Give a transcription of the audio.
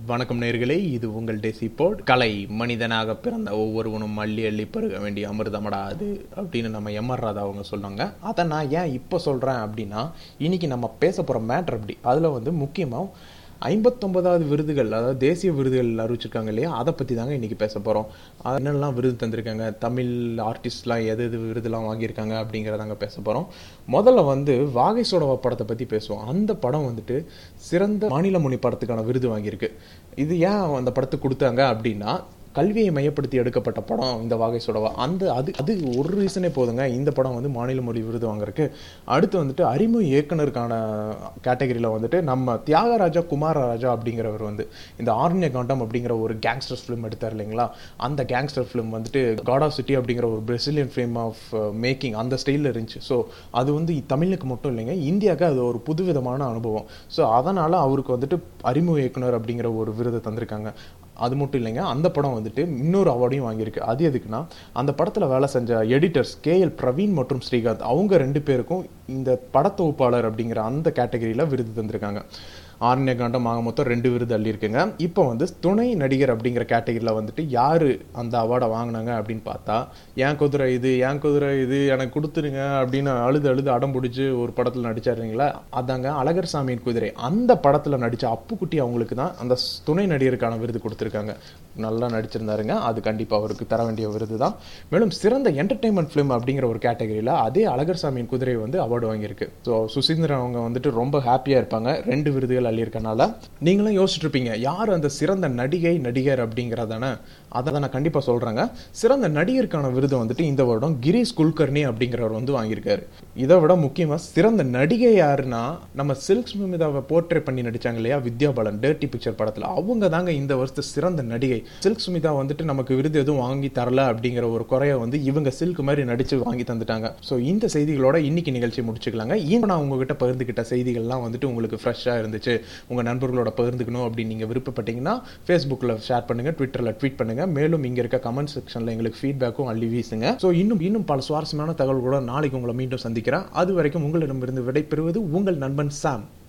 வணக்கம் நேர்களே இது உங்கள் டெசி போர்ட் கலை மனிதனாக பிறந்த ஒவ்வொருவனும் அள்ளி அள்ளி பருக வேண்டிய அமிர்தமடா அது அப்படின்னு நம்ம எம்ஆர் ராதா அவங்க சொன்னாங்க அதை நான் ஏன் இப்போ சொல்கிறேன் அப்படின்னா இன்னைக்கு நம்ம பேச போகிற மேட்ரு அப்படி அதில் வந்து முக்கியமாக ஐம்பத்தொன்பதாவது விருதுகள் அதாவது தேசிய விருதுகள் அறிவிச்சிருக்காங்க இல்லையா அதை பற்றி தாங்க இன்றைக்கி பேச போகிறோம் என்னெல்லாம் விருது தந்திருக்காங்க தமிழ் ஆர்டிஸ்ட்லாம் எது எது விருதுலாம் வாங்கியிருக்காங்க அப்படிங்கிறதாங்க பேச போகிறோம் முதல்ல வந்து வாகை சோடவா படத்தை பற்றி பேசுவோம் அந்த படம் வந்துட்டு சிறந்த மாநில மொழி படத்துக்கான விருது வாங்கியிருக்கு இது ஏன் அந்த படத்துக்கு கொடுத்தாங்க அப்படின்னா கல்வியை மையப்படுத்தி எடுக்கப்பட்ட படம் இந்த வாகை சுடவா அந்த அது அது ஒரு ரீசனே போதுங்க இந்த படம் வந்து மாநில மொழி விருது வாங்குறதுக்கு அடுத்து வந்துட்டு அறிமுக இயக்குனருக்கான கேட்டகரியில் வந்துட்டு நம்ம தியாகராஜா குமாரராஜா அப்படிங்கிறவர் வந்து இந்த ஆரண்ய காண்டம் அப்படிங்கிற ஒரு கேங்ஸ்டர் ஃபிலிம் எடுத்தார் இல்லைங்களா அந்த கேங்ஸ்டர் ஃபிலிம் வந்துட்டு காட் ஆஃப் சிட்டி அப்படிங்கிற ஒரு பிரசிலியன் ஃபிலிம் ஆஃப் மேக்கிங் அந்த ஸ்டைலில் இருந்துச்சு ஸோ அது வந்து தமிழுக்கு மட்டும் இல்லைங்க இந்தியாவுக்கு அது ஒரு புதுவிதமான அனுபவம் ஸோ அதனால் அவருக்கு வந்துட்டு அறிமுக இயக்குனர் அப்படிங்கிற ஒரு விருதை தந்திருக்காங்க அது மட்டும் இல்லைங்க அந்த படம் வந்துட்டு இன்னொரு அவார்டையும் வாங்கியிருக்கு அது எதுக்குன்னா அந்த படத்தில் வேலை செஞ்ச எடிட்டர்ஸ் கே எல் பிரவீன் மற்றும் ஸ்ரீகாந்த் அவங்க ரெண்டு பேருக்கும் இந்த படத்தொகுப்பாளர் அப்படிங்கிற அந்த கேட்டகரியில் விருது தந்திருக்காங்க ஆரண்ய காண்டம் ஆக மொத்தம் ரெண்டு விருது அள்ளியிருக்குங்க இப்போ வந்து துணை நடிகர் அப்படிங்கிற கேட்டகரியில் வந்துட்டு யார் அந்த அவார்டை வாங்கினாங்க அப்படின்னு பார்த்தா ஏன் குதிரை இது ஏன் குதிரை இது எனக்கு கொடுத்துருங்க அப்படின்னு அழுது அழுது அடம் பிடிச்சி ஒரு படத்தில் நடிச்சாருங்களா அதாங்க அழகர் சாமியின் குதிரை அந்த படத்தில் நடித்த அப்புக்குட்டி அவங்களுக்கு தான் அந்த துணை நடிகருக்கான விருது கொடுத்துருக்காங்க நல்லா நடிச்சிருந்தாருங்க அது கண்டிப்பாக அவருக்கு தர வேண்டிய விருது தான் மேலும் சிறந்த என்டர்டைன்மெண்ட் ஃபிலிம் அப்படிங்கிற ஒரு கேட்டகரியில் அதே அழகர் சாமியின் குதிரை வந்து அவார்டு வாங்கியிருக்கு ஸோ சுசீந்திரன் அவங்க வந்துட்டு ரொம்ப ஹாப்பியாக இருப்பாங்க ரெண்டு விருதுகள் அள்ளியிருக்கனால நீங்களும் யோசிச்சுட்டு இருப்பீங்க யார் அந்த சிறந்த நடிகை நடிகர் அப்படிங்கிறதான அதை தான் நான் கண்டிப்பாக சொல்கிறேங்க சிறந்த நடிகருக்கான விருது வந்துட்டு இந்த வருடம் கிரீஷ் குல்கர்னி அப்படிங்கிறவர் வந்து வாங்கியிருக்காரு இதை விட முக்கியமாக சிறந்த நடிகை யாருன்னா நம்ம சில்க் ஸ்மிதாவை போர்ட்ரே பண்ணி நடிச்சாங்க இல்லையா வித்யா பாலன் டேர்ட்டி பிக்சர் படத்தில் அவங்க தாங்க இந்த வருஷத்து சிறந்த நடிகை சில்க் ஸ்மிதா வந்துட்டு நமக்கு விருது எதுவும் வாங்கி தரல அப்படிங்கிற ஒரு குறைய வந்து இவங்க சில்க் மாதிரி நடிச்சு வாங்கி தந்துட்டாங்க ஸோ இந்த செய்திகளோட இன்னைக்கு நிகழ்ச்சி முடிச்சுக்கலாங்க இப்போ நான் உங்ககிட்ட பகிர்ந்துக்கிட்ட செய்திகள்லாம் வந்துட்டு உங்களுக்கு ஃப்ரெஷ்ஷாக இருந்துச்சு உங்கள் நண்பர்களோட பகிர்ந்துக்கணும் அப்படின்னு நீங்கள் விருப்பப்பட்டீங்கன்னா ஃபேஸ்புக்கில் ஷேர் பண்ணுங்கள் ட்விட்டரில் ட்வீட் பண்ணுங்கள் மேலும் இங்கே இருக்க கமெண்ட் செக்ஷனில் எங்களுக்கு ஃபீட்பேக்கும் அள்ளி வீசுங்க ஸோ இன்னும் இன்னும் பல சுவாரஸ்யமான தகவல்களோட நாளைக்கு உங்களை மீண்டும் சந்திக்கிறேன் அது வரைக்கும் உங்களிடமிருந்து விடைபெறுவது உங்கள் நண்பன் சாம்